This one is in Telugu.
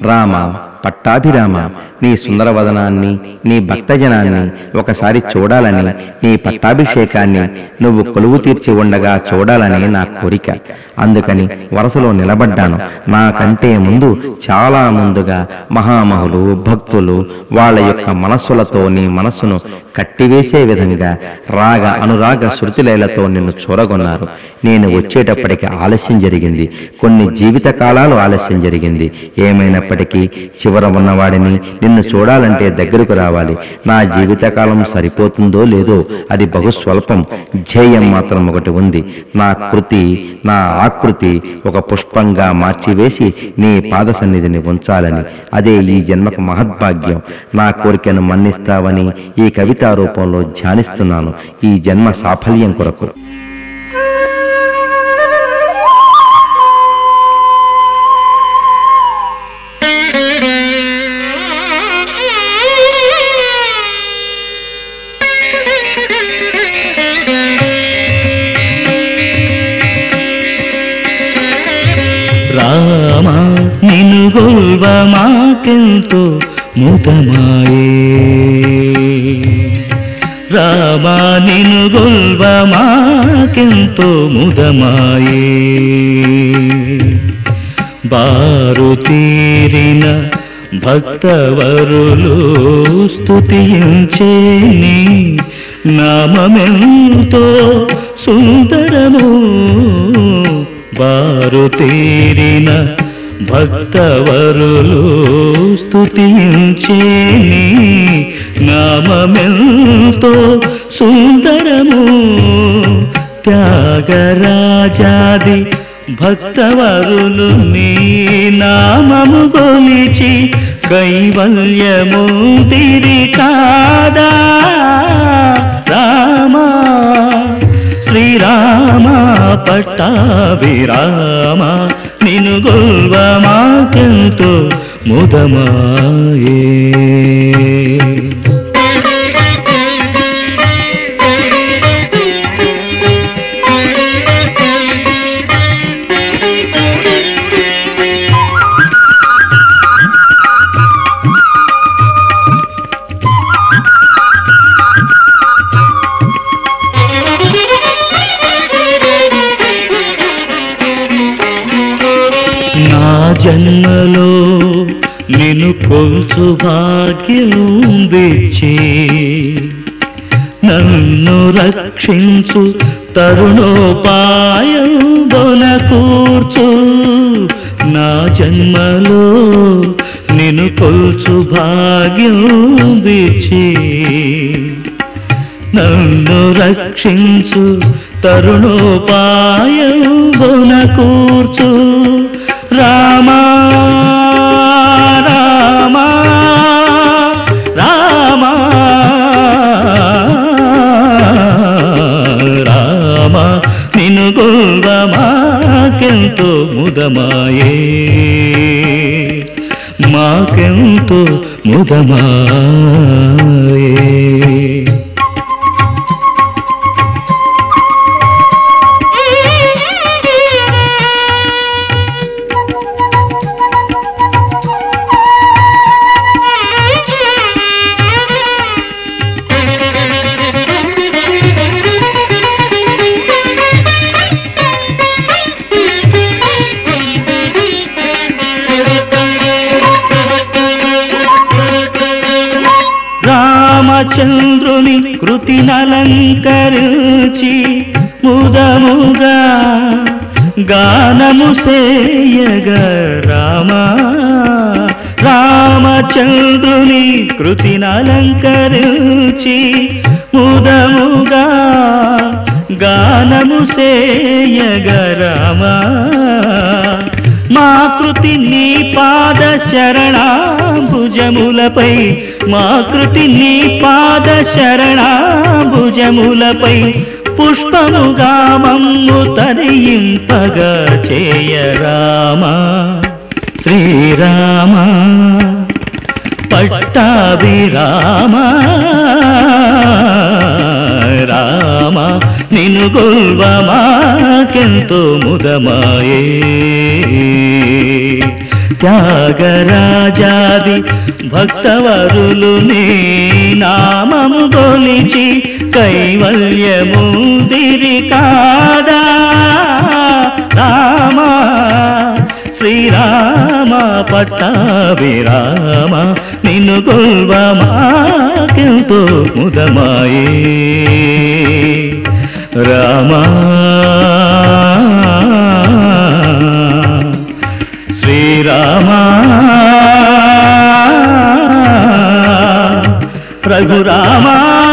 రామ పట్టాభిరామ నీ సుందరవదనాన్ని నీ భక్తజనాన్ని ఒకసారి చూడాలని నీ పట్టాభిషేకాన్ని నువ్వు కొలువు తీర్చి ఉండగా చూడాలని నా కోరిక అందుకని వరసలో నిలబడ్డాను నాకంటే ముందు చాలా ముందుగా మహామహులు భక్తులు వాళ్ళ యొక్క మనస్సులతో నీ మనస్సును కట్టివేసే విధంగా రాగ అనురాగ శృతిలైలతో నిన్ను చూరగొన్నారు నేను వచ్చేటప్పటికి ఆలస్యం జరిగింది కొన్ని జీవిత కాలాలు ఆలస్యం జరిగింది ఏమైనప్పటికీ చివర ఉన్నవాడిని నిన్ను చూడాలంటే దగ్గరకు రావాలి నా జీవితకాలం సరిపోతుందో లేదో అది బహు స్వల్పం ధ్యేయం మాత్రం ఒకటి ఉంది నా కృతి నా ఆకృతి ఒక పుష్పంగా మార్చివేసి నీ పాద సన్నిధిని ఉంచాలని అదే ఈ జన్మకు మహద్భాగ్యం నా కోరికను మన్నిస్తావని ఈ కవితా రూపంలో ధ్యానిస్తున్నాను ఈ జన్మ సాఫల్యం కొరకు రామ నిను గొల్వ మాకెంతో ముదమాయే రామ నిను గొల్వ మాకెంతో ముదమాయే బారు తీరిన భక్తవరులు స్తుతించేని నామమెంతో సుందరము బారు తీరిన భక్తవరులు స్తుతించేని నామమెంతో సుందరము త్యాగరాజాది భక్తవరులు నీ నామము గొలిచి కైవల్యము తిరి కాదా రామా శ్రీరామ పట్టాభిరామ నిను గొల్వ మాకెంతో ముదమాయే నా జన్మలో నిన్ను కొల్చు భాగ్యం తెచ్చి నన్ను రక్షించు తరుణోపాయం బొన కూర్చు నా జన్మలో నిన్ను కొల్చు భాగ్యం తెచ్చి నన్ను రక్షించు తరుణోపాయం బొన కూర్చు రామా రామా రామా రామ నిన్ను గొల్వ మాకెంతో ముదమాయే మాకెంతో ముదమాయే రామచంద్రుని కృతి నలంకరించి ముదముగా గానము సేయగ రామ రామచంద్రుని కృతి నలంకరించి ముదముగా గానము సేయగ రామ మా కృతి నీ పాద శరణాభుజములపై మా కృతి నీ పాద శరణాభుజములపై పుష్పముగా మమ్ము తరింపగా చేయరామ శ్రీరామ పట్టాభిరామ రామ నిన్ను గొల్వ మాకెంతో ముదమాయే త్యాగరాజాది భక్తవరులు నీ నామము గొలిచి కైవల్యముదిరి కాదా రామా శ్రీరామ పట్టాభిరామ నిన్ను గొల్వమాకెంతో ముదమాయే రామా శ్రీరామా రఘురామా